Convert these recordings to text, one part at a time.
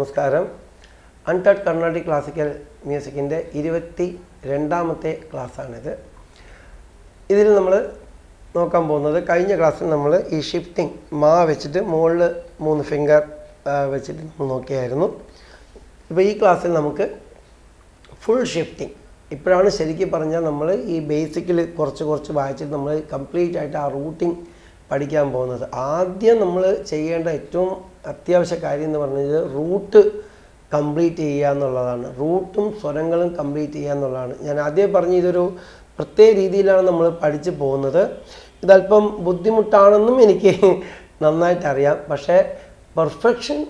നമസ്കാരം അൺടഡ് കർണാടിക് ക്ലാസിക്കൽ മ്യൂസിക്കിൻ്റെ ഇരുപത്തി രണ്ടാമത്തെ ക്ലാസ്സാണിത് ഇതിൽ നമ്മൾ നോക്കാൻ പോകുന്നത് കഴിഞ്ഞ ക്ലാസ്സിൽ നമ്മൾ ഈ ഷിഫ്റ്റിംഗ് മാ വെച്ചിട്ട് മുകളിൽ മൂന്ന് ഫിംഗർ വെച്ചിട്ട് നമ്മൾ നോക്കിയായിരുന്നു ഇപ്പോൾ ഈ ക്ലാസ്സിൽ നമുക്ക് ഫുൾ ഷിഫ്റ്റിംഗ് ഇപ്പോഴാണ് ശരിക്കും പറഞ്ഞാൽ നമ്മൾ ഈ ബേസിക്കിൽ കുറച്ച് കുറച്ച് വായിച്ചിട്ട് നമ്മൾ കംപ്ലീറ്റ് ആയിട്ട് ആ റൂട്ടിംഗ് പഠിക്കാൻ പോകുന്നത് ആദ്യം നമ്മൾ ചെയ്യേണ്ട ഏറ്റവും അത്യാവശ്യ കാര്യം എന്ന് പറഞ്ഞത് റൂട്ട് കംപ്ലീറ്റ് ചെയ്യുക എന്നുള്ളതാണ് റൂട്ടും സ്വരങ്ങളും കംപ്ലീറ്റ് ചെയ്യുക എന്നുള്ളതാണ് ഞാൻ ആദ്യം പറഞ്ഞ ഇതൊരു പ്രത്യേക രീതിയിലാണ് നമ്മൾ പഠിച്ചു പോകുന്നത് ഇതല്പം ബുദ്ധിമുട്ടാണെന്നും എനിക്ക് നന്നായിട്ട് അറിയാം പക്ഷേ പെർഫെക്ഷൻ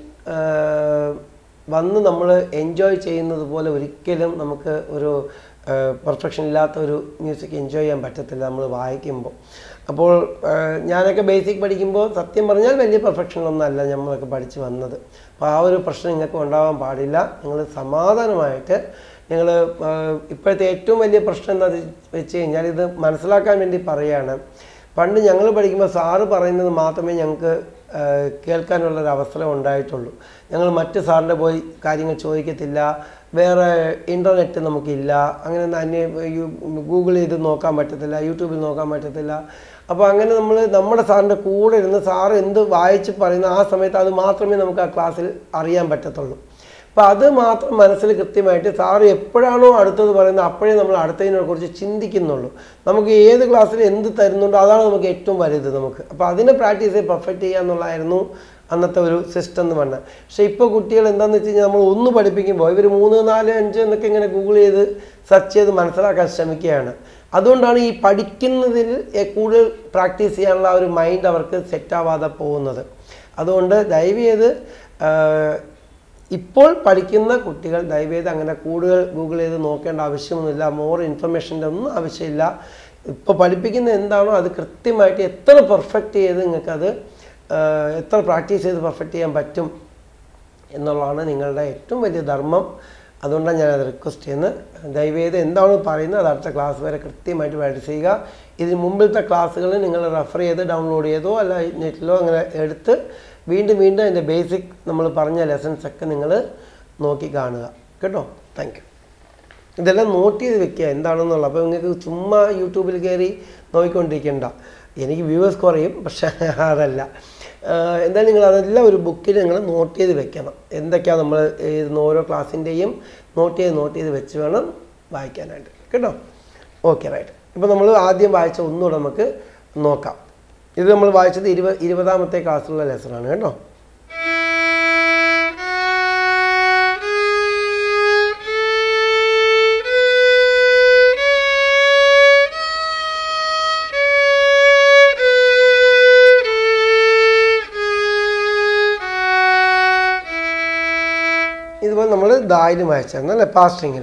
വന്ന് നമ്മൾ എൻജോയ് ചെയ്യുന്നത് പോലെ ഒരിക്കലും നമുക്ക് ഒരു പെർഫെക്ഷൻ ഇല്ലാത്ത ഒരു മ്യൂസിക് എൻജോയ് ചെയ്യാൻ പറ്റത്തില്ല നമ്മൾ വായിക്കുമ്പോൾ അപ്പോൾ ഞാനൊക്കെ ബേസിക് പഠിക്കുമ്പോൾ സത്യം പറഞ്ഞാൽ വലിയ പെർഫെക്ഷനൊന്നും അല്ല നമ്മളൊക്കെ പഠിച്ച് വന്നത് അപ്പോൾ ആ ഒരു പ്രശ്നം നിങ്ങൾക്ക് ഉണ്ടാവാൻ പാടില്ല നിങ്ങൾ സമാധാനമായിട്ട് നിങ്ങൾ ഇപ്പോഴത്തെ ഏറ്റവും വലിയ പ്രശ്നം എന്താ വെച്ച് കഴിഞ്ഞാൽ ഇത് മനസ്സിലാക്കാൻ വേണ്ടി പറയുകയാണ് പണ്ട് ഞങ്ങൾ പഠിക്കുമ്പോൾ സാറ് പറയുന്നത് മാത്രമേ ഞങ്ങൾക്ക് കേൾക്കാനുള്ളൊരു അവസരം ഉണ്ടായിട്ടുള്ളൂ ഞങ്ങൾ മറ്റ് സാറിൻ്റെ പോയി കാര്യങ്ങൾ ചോദിക്കത്തില്ല വേറെ ഇൻ്റർനെറ്റ് നമുക്കില്ല അങ്ങനെ അന്യ ഗൂഗിൾ ചെയ്ത് നോക്കാൻ പറ്റത്തില്ല യൂട്യൂബിൽ നോക്കാൻ പറ്റത്തില്ല അപ്പോൾ അങ്ങനെ നമ്മൾ നമ്മുടെ സാറിൻ്റെ കൂടെ ഇരുന്ന് സാറ് എന്ത് വായിച്ച് പറയുന്ന ആ സമയത്ത് അത് മാത്രമേ നമുക്ക് ആ ക്ലാസ്സിൽ അറിയാൻ പറ്റത്തുള്ളൂ അപ്പോൾ അത് മാത്രം മനസ്സിൽ കൃത്യമായിട്ട് സാറ് എപ്പോഴാണോ അടുത്തത് പറയുന്നത് അപ്പോഴേ നമ്മൾ അടുത്തതിനെ കുറിച്ച് ചിന്തിക്കുന്നുള്ളൂ നമുക്ക് ഏത് ക്ലാസ്സിൽ എന്ത് തരുന്നുണ്ടോ അതാണ് നമുക്ക് ഏറ്റവും വലുത് നമുക്ക് അപ്പോൾ അതിനെ പ്രാക്ടീസ് ചെയ്ത് പെർഫെക്റ്റ് ചെയ്യുക എന്നുള്ളതായിരുന്നു അന്നത്തെ ഒരു സിസ്റ്റം എന്ന് പറഞ്ഞാൽ പക്ഷേ ഇപ്പോൾ കുട്ടികൾ എന്താണെന്ന് വെച്ച് കഴിഞ്ഞാൽ നമ്മൾ ഒന്ന് പഠിപ്പിക്കുമ്പോൾ ഇവർ മൂന്ന് നാല് അഞ്ച് എന്നൊക്കെ ഇങ്ങനെ ഗൂഗിൾ ചെയ്ത് സെർച്ച് ചെയ്ത് മനസ്സിലാക്കാൻ ശ്രമിക്കുകയാണ് അതുകൊണ്ടാണ് ഈ പഠിക്കുന്നതിൽ കൂടുതൽ പ്രാക്ടീസ് ചെയ്യാനുള്ള ഒരു മൈൻഡ് അവർക്ക് സെറ്റാവാതെ പോകുന്നത് അതുകൊണ്ട് ദയവ് ചെയ്ത് ഇപ്പോൾ പഠിക്കുന്ന കുട്ടികൾ ദയവേത് അങ്ങനെ കൂടുതൽ ഗൂഗിൾ ചെയ്ത് നോക്കേണ്ട ആവശ്യമൊന്നുമില്ല മോർ ഇൻഫർമേഷൻ്റെ ഒന്നും ആവശ്യമില്ല ഇപ്പോൾ പഠിപ്പിക്കുന്ന എന്താണോ അത് കൃത്യമായിട്ട് എത്ര പെർഫെക്റ്റ് ചെയ്ത് നിങ്ങൾക്കത് എത്ര പ്രാക്ടീസ് ചെയ്ത് പെർഫെക്റ്റ് ചെയ്യാൻ പറ്റും എന്നുള്ളതാണ് നിങ്ങളുടെ ഏറ്റവും വലിയ ധർമ്മം അതുകൊണ്ടാണ് ഞാനത് റിക്വസ്റ്റ് ചെയ്യുന്നത് ദയവേത് എന്താണ് പറയുന്നത് അത് അടുത്ത ക്ലാസ് വരെ കൃത്യമായിട്ട് പ്രാക്ടീസ് ചെയ്യുക ഇതിന് മുമ്പിലത്തെ ക്ലാസ്സുകൾ നിങ്ങൾ റെഫർ ചെയ്ത് ഡൗൺലോഡ് ചെയ്തോ അല്ല നെറ്റിലോ അങ്ങനെ എടുത്ത് വീണ്ടും വീണ്ടും അതിൻ്റെ ബേസിക് നമ്മൾ പറഞ്ഞ ലെസൺസ് ഒക്കെ നിങ്ങൾ നോക്കി കാണുക കേട്ടോ താങ്ക് യു ഇതെല്ലാം നോട്ട് ചെയ്ത് വെക്കുക എന്താണെന്നുള്ളത് അപ്പോൾ നിങ്ങൾക്ക് ചുമ്മാ യൂട്യൂബിൽ കയറി നോക്കിക്കൊണ്ടിരിക്കേണ്ട എനിക്ക് വ്യൂവേഴ്സ് കുറയും പക്ഷേ അതല്ല എന്തായാലും നിങ്ങൾ അതെല്ലാം ഒരു ബുക്കിൽ നിങ്ങൾ നോട്ട് ചെയ്ത് വെക്കണം എന്തൊക്കെയാണ് നമ്മൾ എഴുതുന്ന ഓരോ ക്ലാസ്സിൻ്റെയും നോട്ട് ചെയ്ത് നോട്ട് ചെയ്ത് വെച്ച് വേണം വായിക്കാനായിട്ട് കേട്ടോ ഓക്കെ റൈറ്റ് ഇപ്പോൾ നമ്മൾ ആദ്യം വായിച്ച ഒന്നുകൂടെ നമുക്ക് നോക്കാം ഇത് നമ്മൾ വായിച്ചത് ഇരുപത് ഇരുപതാമത്തെ ക്ലാസ്സിലുള്ള ലെസണാണ് കേട്ടോ ഇതുപോലെ നമ്മൾ ദായിലും വായിച്ചായിരുന്നു അല്ലേ പാസ്റ്റിങ്ങിൽ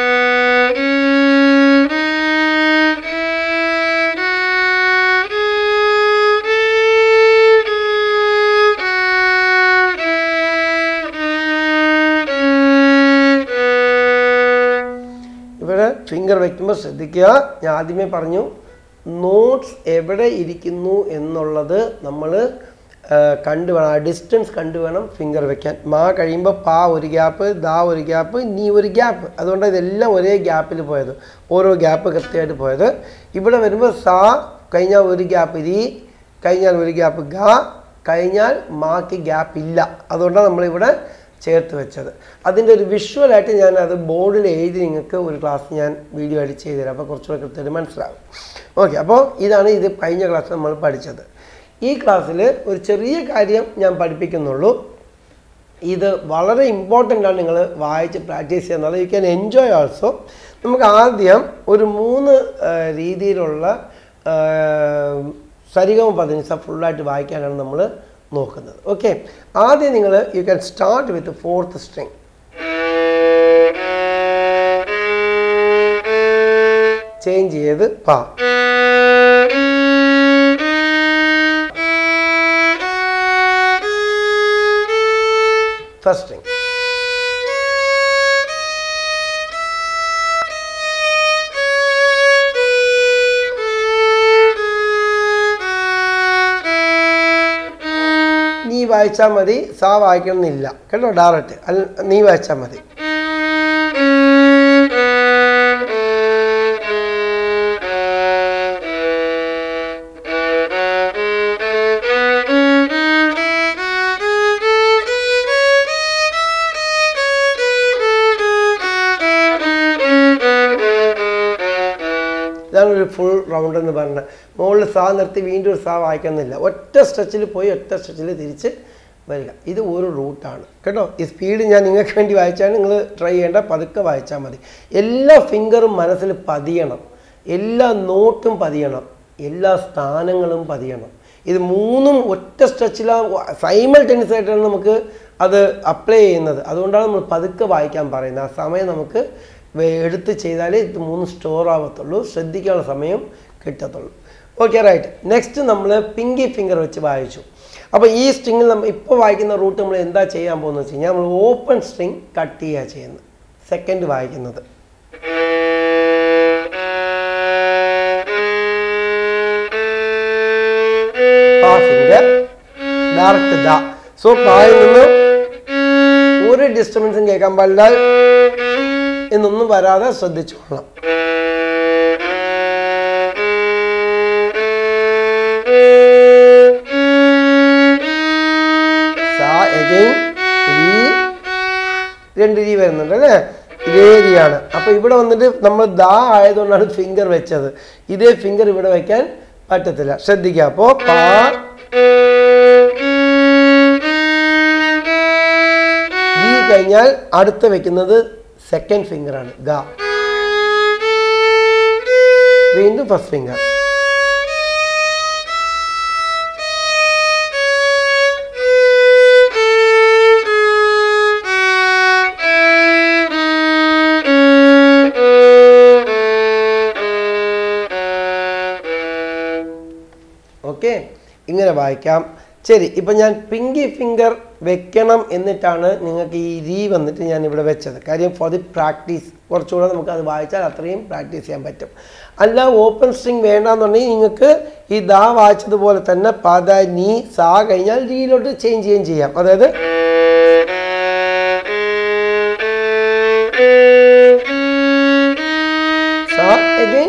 ഇവിടെ ഫിംഗർ വയ്ക്കുമ്പോൾ ശ്രദ്ധിക്കുക ഞാൻ ആദ്യമേ പറഞ്ഞു നോട്ട്സ് എവിടെ ഇരിക്കുന്നു എന്നുള്ളത് നമ്മൾ കണ്ടു വേണം ആ ഡിസ്റ്റൻസ് കണ്ടു വേണം ഫിംഗർ വെക്കാൻ മാ കഴിയുമ്പോൾ പാ ഒരു ഗ്യാപ്പ് ദാ ഒരു ഗ്യാപ്പ് നീ ഒരു ഗ്യാപ്പ് അതുകൊണ്ട് ഇതെല്ലാം ഒരേ ഗ്യാപ്പിൽ പോയത് ഓരോ ഗ്യാപ്പ് കൃത്യമായിട്ട് പോയത് ഇവിടെ വരുമ്പോൾ സാ കഴിഞ്ഞാൽ ഒരു ഗ്യാപ്പ് രീ കഴിഞ്ഞാൽ ഒരു ഗ്യാപ്പ് ഗ കഴിഞ്ഞാൽ മാക്ക് ഗ്യാപ്പ് ഇല്ല അതുകൊണ്ടാണ് നമ്മളിവിടെ ചേർത്ത് വെച്ചത് അതിൻ്റെ ഒരു വിഷ്വലായിട്ട് ഞാൻ അത് ബോർഡിൽ എഴുതി നിങ്ങൾക്ക് ഒരു ക്ലാസ് ഞാൻ വീഡിയോ ആയിട്ട് ചെയ്തു തരാം അപ്പോൾ കുറച്ചുകൂടെ കൃത്യമായിട്ട് മനസ്സിലാവും ഓക്കെ അപ്പോൾ ഇതാണ് ഇത് കഴിഞ്ഞ ക്ലാസ് നമ്മൾ പഠിച്ചത് ഈ ക്ലാസ്സിൽ ഒരു ചെറിയ കാര്യം ഞാൻ പഠിപ്പിക്കുന്നുള്ളൂ ഇത് വളരെ ഇമ്പോർട്ടൻ്റ് ആണ് നിങ്ങൾ വായിച്ച് പ്രാക്ടീസ് ചെയ്യുന്നത് യു ക്യാൻ എൻജോയ് ഓൾസോ നമുക്ക് ആദ്യം ഒരു മൂന്ന് രീതിയിലുള്ള സരിഗമ പതിനിസ ഫുള്ളായിട്ട് വായിക്കാനാണ് നമ്മൾ നോക്കുന്നത് ഓക്കെ ആദ്യം നിങ്ങൾ you can start with fourth string change ചെയ്ത് പാ ഫസ്റ്റ് സ്ട്രിങ് വായിച്ചാൽ മതി സാ വായിക്കണമെന്നില്ല കേട്ടോ ഡയറക്റ്റ് അല്ല നീ വായിച്ചാൽ മതി ഇതാണ് ഒരു ഫുൾ റൗണ്ട് എന്ന് പറയുന്നത് മുകളിൽ സാ നിർത്തി വീണ്ടും ഒരു സാ വായിക്കുന്നില്ല ഒറ്റ സ്ട്രെച്ചിൽ പോയി ഒറ്റ സ്ട്രെച്ചിൽ തിരിച്ച് വരിക ഇത് ഒരു റൂട്ടാണ് കേട്ടോ ഈ സ്പീഡ് ഞാൻ നിങ്ങൾക്ക് വേണ്ടി വായിച്ചാൽ നിങ്ങൾ ട്രൈ ചെയ്യേണ്ട പതുക്കെ വായിച്ചാൽ മതി എല്ലാ ഫിംഗറും മനസ്സിൽ പതിയണം എല്ലാ നോട്ടും പതിയണം എല്ലാ സ്ഥാനങ്ങളും പതിയണം ഇത് മൂന്നും ഒറ്റ സ്ട്രെച്ചിലാണ് സൈമൾട്ടേനിയസ് ആയിട്ടാണ് നമുക്ക് അത് അപ്ലൈ ചെയ്യുന്നത് അതുകൊണ്ടാണ് നമ്മൾ പതുക്കെ വായിക്കാൻ പറയുന്നത് ആ സമയം നമുക്ക് വേ- എടുത്ത് ചെയ്താലേ ഇത് മൂന്ന് സ്റ്റോർ ആവത്തുള്ളൂ ശ്രദ്ധിക്കാനുള്ള സമയം കിട്ടത്തുള്ളൂ ഓക്കെ റൈറ്റ് നെക്സ്റ്റ് നമ്മൾ പിങ്കി ഫിംഗർ വെച്ച് വായിച്ചു അപ്പോൾ ഈ സ്ട്രിങ്ങിൽ നമ്മൾ ഇപ്പോൾ വായിക്കുന്ന റൂട്ട് നമ്മൾ എന്താ ചെയ്യാൻ പോകുന്നത് വെച്ച് കഴിഞ്ഞാൽ നമ്മൾ ഓപ്പൺ സ്ട്രിങ് കട്ട് ചെയ്യുക ചെയ്യുന്നത് സെക്കൻഡ് വായിക്കുന്നത് പാ ഫിംഗർ ഡയറക്റ്റ് ദ സോ പായിൽ നിന്ന് ഒരു ഡിസ്റ്റർബൻസും കേൾക്കാൻ പാടില്ല എന്നൊന്നും വരാതെ ശ്രദ്ധിച്ചോളണം സാ again രീ രണ്ട് രീ വരുന്നുണ്ട് അല്ലേ ഇതേ രീതിയാണ് അപ്പൊ ഇവിടെ വന്നിട്ട് നമ്മൾ ദാ ആയതുകൊണ്ടാണ് ഫിംഗർ വെച്ചത് ഇതേ ഫിംഗർ ഇവിടെ വെക്കാൻ പറ്റത്തില്ല ശ്രദ്ധിക്കുക അപ്പോ പാ രീ കഴിഞ്ഞാൽ അടുത്ത് വെക്കുന്നത് സെക്കൻഡ് ഫിംഗർ ആണ് ഗ വീണ്ടും ഫസ്റ്റ് ഫിംഗർ ഓക്കെ ഇങ്ങനെ വായിക്കാം ശരി ഇപ്പം ഞാൻ പിങ്കി ഫിംഗർ വെക്കണം എന്നിട്ടാണ് നിങ്ങൾക്ക് ഈ രീ വന്നിട്ട് ഞാൻ ഇവിടെ വെച്ചത് കാര്യം ഫോർ ദി പ്രാക്ടീസ് കുറച്ചുകൂടെ നമുക്ക് അത് വായിച്ചാൽ അത്രയും പ്രാക്ടീസ് ചെയ്യാൻ പറ്റും അല്ല ഓപ്പൺ സ്ട്രിങ് വേണ്ടാന്നുണ്ടെങ്കിൽ നിങ്ങൾക്ക് ഈ ദാ വായിച്ചതുപോലെ തന്നെ പദ നീ സാ കഴിഞ്ഞാൽ രീയിലോട്ട് ചേഞ്ച് ചെയ്യുകയും ചെയ്യാം അതായത് സാ again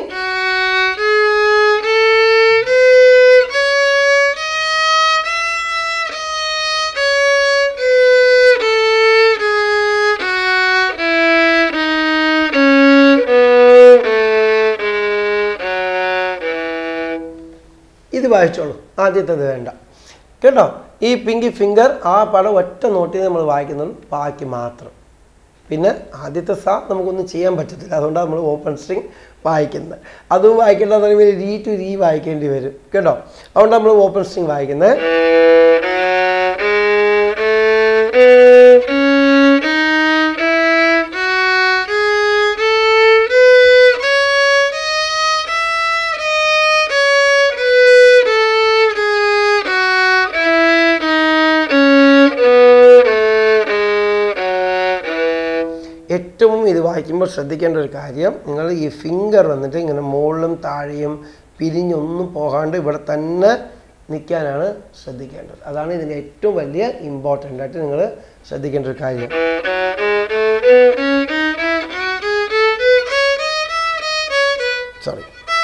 ഇത് വായിച്ചോളൂ ആദ്യത്തേത് വേണ്ട കേട്ടോ ഈ പിങ്കി ഫിംഗർ ആ പടം ഒറ്റ നോട്ടിൽ നമ്മൾ വായിക്കുന്നുള്ളൂ ബാക്കി മാത്രം പിന്നെ ആദ്യത്തെ സാ നമുക്കൊന്നും ചെയ്യാൻ പറ്റത്തില്ല അതുകൊണ്ടാണ് നമ്മൾ ഓപ്പൺ സ്ട്രിങ് വായിക്കുന്നത് അതും വായിക്കേണ്ടതെന്ന് പറയുമ്പോൾ രീ ടു രീ വായിക്കേണ്ടി വരും കേട്ടോ അതുകൊണ്ട് നമ്മൾ ഓപ്പൺ സ്ട്രിങ് വായിക്കുന്നത് ഏറ്റവും ഇത് വായിക്കുമ്പോൾ ശ്രദ്ധിക്കേണ്ട ഒരു കാര്യം നിങ്ങൾ ഈ ഫിംഗർ വന്നിട്ട് ഇങ്ങനെ മുകളിലും താഴെയും പിരിഞ്ഞൊന്നും പോകാണ്ട് ഇവിടെ തന്നെ നിൽക്കാനാണ് ശ്രദ്ധിക്കേണ്ടത് അതാണ് ഇതിൻ്റെ ഏറ്റവും വലിയ ഇമ്പോർട്ടൻ്റ് ആയിട്ട് നിങ്ങൾ ശ്രദ്ധിക്കേണ്ട ഒരു കാര്യം സോറി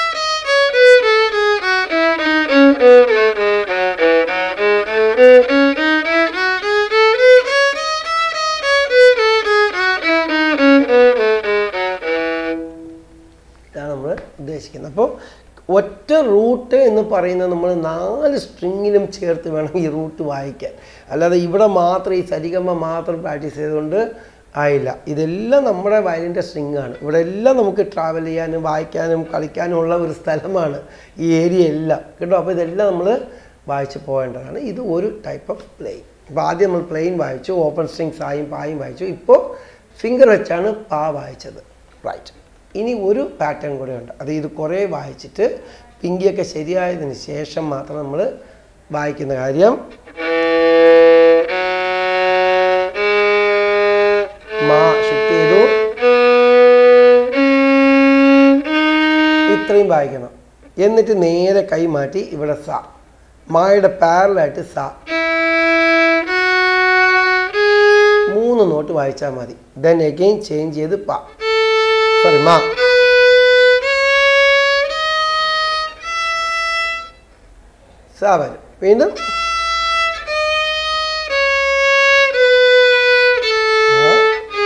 ഇതാണ് നമ്മൾ ഉദ്ദേശിക്കുന്നത് അപ്പോൾ ഒറ്റ റൂട്ട് എന്ന് പറയുന്നത് നമ്മൾ നാല് സ്ട്രിങ്ങിലും ചേർത്ത് വേണം ഈ റൂട്ട് വായിക്കാൻ അല്ലാതെ ഇവിടെ മാത്രം ഈ സരിഗമ മാത്രം പ്രാക്ടീസ് ചെയ്തുകൊണ്ട് ആയില്ല ഇതെല്ലാം നമ്മുടെ വയലിൻ്റെ സ്ട്രിങ്ങാണ് ഇവിടെ എല്ലാം നമുക്ക് ട്രാവൽ ചെയ്യാനും വായിക്കാനും കളിക്കാനും ഉള്ള ഒരു സ്ഥലമാണ് ഈ ഏരിയ എല്ലാം കേട്ടോ അപ്പോൾ ഇതെല്ലാം നമ്മൾ വായിച്ച് പോകേണ്ടതാണ് ഇത് ഒരു ടൈപ്പ് ഓഫ് പ്ലെയിൻ ഇപ്പോൾ ആദ്യം നമ്മൾ പ്ലെയിൻ വായിച്ചു ഓപ്പൺ സ്ട്രിങ്സ് ആയും പായും വായിച്ചു ഇപ്പോൾ ഫിംഗർ വെച്ചാണ് പാ വായിച്ചത് റൈറ്റ് ഇനി ഒരു പാറ്റേൺ കൂടെ ഉണ്ട് അത് ഇത് കുറേ വായിച്ചിട്ട് പിങ്കിയൊക്കെ ശരിയായതിന് ശേഷം മാത്രം നമ്മൾ വായിക്കുന്ന കാര്യം മാ ഷിഫ്റ്റ് ചെയ്തു ഇത്രയും വായിക്കണം എന്നിട്ട് നേരെ കൈ മാറ്റി ഇവിടെ സ മായുടെ പാരലായിട്ട് സ മൂന്ന് നോട്ട് വായിച്ചാൽ മതി ദെൻ എഗെയിൻ ചേഞ്ച് ചെയ്ത് പ സോറി മാ സാ വരും വീണ്ടും ആ.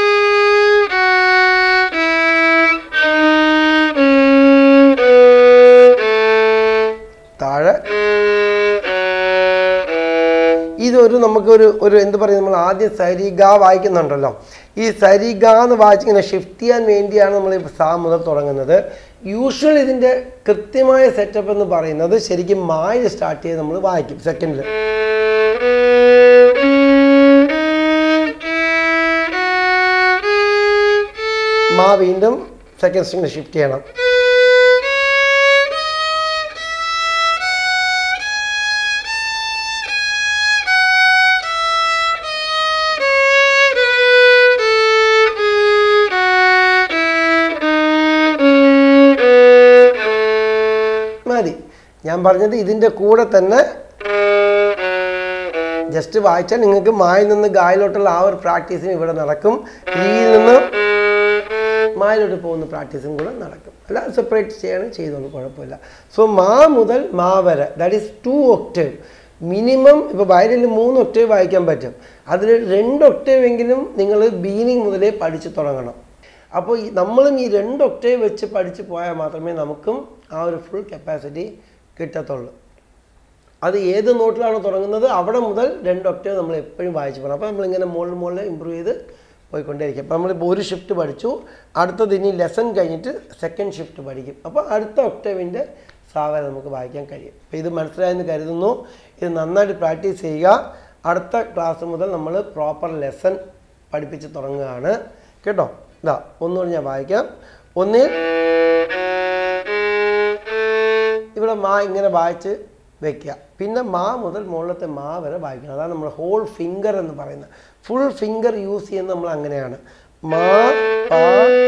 താഴെ ഇതൊരു നമുക്കൊരു ഒരു എന്ത് പറയും നമ്മൾ ആദ്യം സരിഗ വായിക്കുന്നുണ്ടല്ലോ ഈ സരിഗ എന്ന് വായിച്ചിങ്ങനെ ഷിഫ്റ്റ് ചെയ്യാൻ വേണ്ടിയാണ് നമ്മൾ ഈ സാ മുതൽ തുടങ്ങുന്നത് യൂഷ്വൽ ഇതിൻ്റെ കൃത്യമായ സെറ്റപ്പ് എന്ന് പറയുന്നത് ശരിക്കും മായ സ്റ്റാർട്ട് ചെയ്ത് നമ്മൾ വായിക്കും സെക്കൻഡിൽ മാ വീണ്ടും സെക്കൻഡ് സ്ട്രിങ്ങിൽ ഷിഫ്റ്റ് ചെയ്യണം മതി ഞാൻ പറഞ്ഞത് ഇതിൻ്റെ കൂടെ തന്നെ ജസ്റ്റ് വായിച്ചാൽ നിങ്ങൾക്ക് മായിൽ നിന്ന് ഗായിലോട്ടുള്ള ആ ഒരു പ്രാക്ടീസും ഇവിടെ നടക്കും ഈയിൽ നിന്ന് മായിലോട്ട് പോകുന്ന പ്രാക്ടീസും കൂടെ നടക്കും അല്ല സെപ്പറേറ്റ് ചെയ്യണം ചെയ്തോളൂ കുഴപ്പമില്ല സോ മാ മുതൽ മാ വരെ that is two octave minimum ഇപ്പോൾ വയലിൽ മൂന്ന് ഒക്ടേവ് വായിക്കാൻ പറ്റും അതിൽ രണ്ട് ഒക്ടേവ് എങ്കിലും നിങ്ങൾ ബീനിങ് മുതലേ പഠിച്ചു തുടങ്ങണം അപ്പോൾ ഈ നമ്മളും ഈ രണ്ട് ഒക്ടേവ് വെച്ച് പഠിച്ച് പോയാൽ മാത്രമേ നമുക്കും ആ ഒരു ഫുൾ കപ്പാസിറ്റി കിട്ടത്തുള്ളൂ അത് ഏത് നോട്ടിലാണോ തുടങ്ങുന്നത് അവിടെ മുതൽ രണ്ട് ഒക്ടേവ് നമ്മൾ എപ്പോഴും വായിച്ചു പോകണം അപ്പോൾ നമ്മളിങ്ങനെ മുകളിൽ മുകളിൽ ഇമ്പ്രൂവ് ചെയ്ത് പോയിക്കൊണ്ടേയിരിക്കും അപ്പോൾ നമ്മളിപ്പോൾ ഒരു ഷിഫ്റ്റ് പഠിച്ചു അടുത്തത് ഇനി ലെസൺ കഴിഞ്ഞിട്ട് സെക്കൻഡ് ഷിഫ്റ്റ് പഠിക്കും അപ്പോൾ അടുത്ത ഒക്ടേവിൻ്റെ സാവര നമുക്ക് വായിക്കാൻ കഴിയും അപ്പോൾ ഇത് മനസ്സിലായെന്ന് കരുതുന്നു ഇത് നന്നായിട്ട് പ്രാക്ടീസ് ചെയ്യുക അടുത്ത ക്ലാസ് മുതൽ നമ്മൾ പ്രോപ്പർ ലെസൺ പഠിപ്പിച്ച് തുടങ്ങുകയാണ് കേട്ടോ ഇതാ ഒന്നുകൂടി ഞാൻ വായിക്കാം ഒന്നിൽ ഇവിടെ മാ ഇങ്ങനെ വായിച്ച് വെക്കുക പിന്നെ മാ മുതൽ മുകളിലത്തെ മാ വരെ വായിക്കണം അതാണ് നമ്മൾ ഹോൾ ഫിംഗർ എന്ന് പറയുന്നത് ഫുൾ ഫിംഗർ യൂസ് ചെയ്യുന്നത് നമ്മൾ അങ്ങനെയാണ് മാ പാ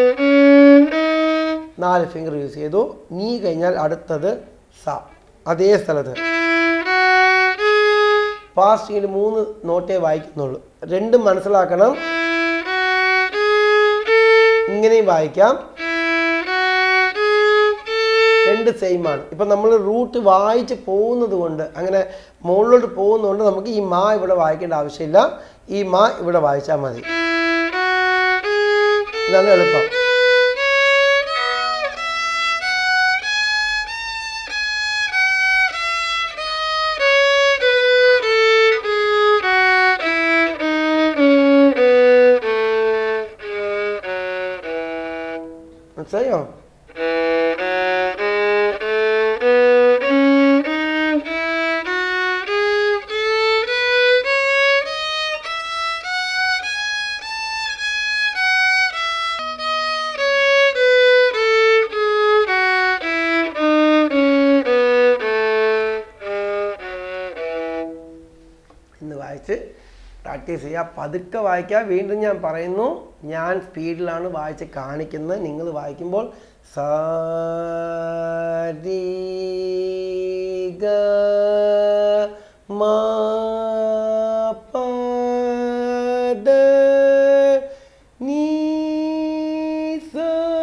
നാല് ഫിംഗർ യൂസ് ചെയ്തു നീ കഴിഞ്ഞാൽ അടുത്തത് സ അതേ സ്ഥലത്ത് ഫാസ്റ്റിങ്ങിൽ മൂന്ന് നോട്ടേ വായിക്കുന്നുള്ളൂ രണ്ടും മനസ്സിലാക്കണം ഇങ്ങനെയും വായിക്കാം രണ്ട് സെയിം ആണ് ഇപ്പം നമ്മൾ റൂട്ട് വായിച്ച് പോകുന്നത് കൊണ്ട് അങ്ങനെ മുകളിലോട്ട് പോകുന്നതുകൊണ്ട് നമുക്ക് ഈ മാ ഇവിടെ വായിക്കേണ്ട ആവശ്യമില്ല ഈ മാ ഇവിടെ വായിച്ചാൽ മതി ഇതാണ് എളുപ്പം മനസ്സിലായോ എന്ന് വായിച്ച് പ്രാക്ടീസ് ചെയ്യുക പതുക്കെ വായിക്കുക വീണ്ടും ഞാൻ പറയുന്നു ഞാൻ സ്പീഡിലാണ് വായിച്ച് കാണിക്കുന്നത് നിങ്ങൾ വായിക്കുമ്പോൾ സ രി ഗ മ പ ദ നീ സ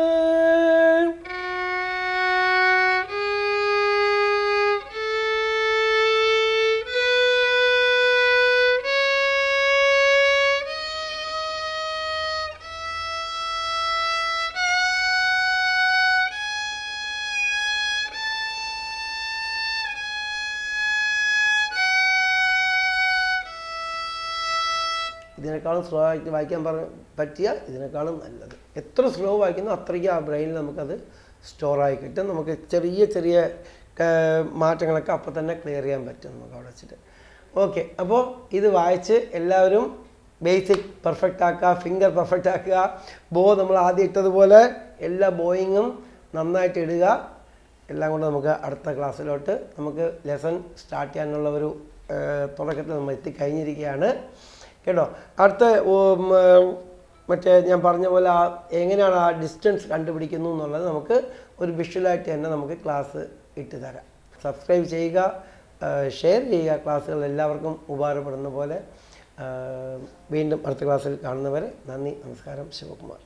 ഇതിനേക്കാളും സ്ലോ ആയിട്ട് വായിക്കാൻ പറ പറ്റിയാൽ ഇതിനേക്കാളും നല്ലത് എത്ര സ്ലോ വായിക്കുന്നോ അത്രയ്ക്ക് ആ ബ്രെയിനിൽ നമുക്കത് സ്റ്റോറായി കിട്ടും നമുക്ക് ചെറിയ ചെറിയ ആ, മാറ്റങ്ങളൊക്കെ അപ്പോൾ തന്നെ ക്ലിയർ ചെയ്യാൻ പറ്റും നമുക്ക് അവിടെ വെച്ചിട്ട് ഓക്കെ അപ്പോൾ ഇത് വായിച്ച് എല്ലാവരും ബേസിക് പെർഫെക്റ്റ് ആക്കുക ഫിംഗർ പെർഫെക്റ്റ് ആക്കുക ബോ നമ്മൾ ആദ്യം ഇട്ടതുപോലെ എല്ലാ ബോയിങ്ങും നന്നായിട്ട് ഇടുക എല്ലാം കൊണ്ട് നമുക്ക് അടുത്ത ക്ലാസ്സിലോട്ട് നമുക്ക് ലെസൺ സ്റ്റാർട്ട് ചെയ്യാനുള്ള ഒരു ആ, തുടക്കത്തിൽ നമ്മൾ എത്തിക്കഴിഞ്ഞിരിക്കുകയാണ് കേട്ടോ അടുത്ത ഉം, ആ, മറ്റേ ഞാൻ പറഞ്ഞ പോലെ ആ എങ്ങനെയാണ് ആ ഡിസ്റ്റൻസ് കണ്ടുപിടിക്കുന്നു എന്നുള്ളത് നമുക്ക് ഒരു വിഷ്വലായിട്ട് തന്നെ നമുക്ക് ക്ലാസ് ഇട്ട് തരാം സബ്സ്ക്രൈബ് ചെയ്യുക ഷെയർ ചെയ്യുക ക്ലാസ്സുകൾ എല്ലാവർക്കും ഉപകാരപ്പെടുന്ന പോലെ ആ, വീണ്ടും അടുത്ത ക്ലാസ്സിൽ കാണുന്നവരെ നന്ദി നമസ്കാരം ശിവകുമാർ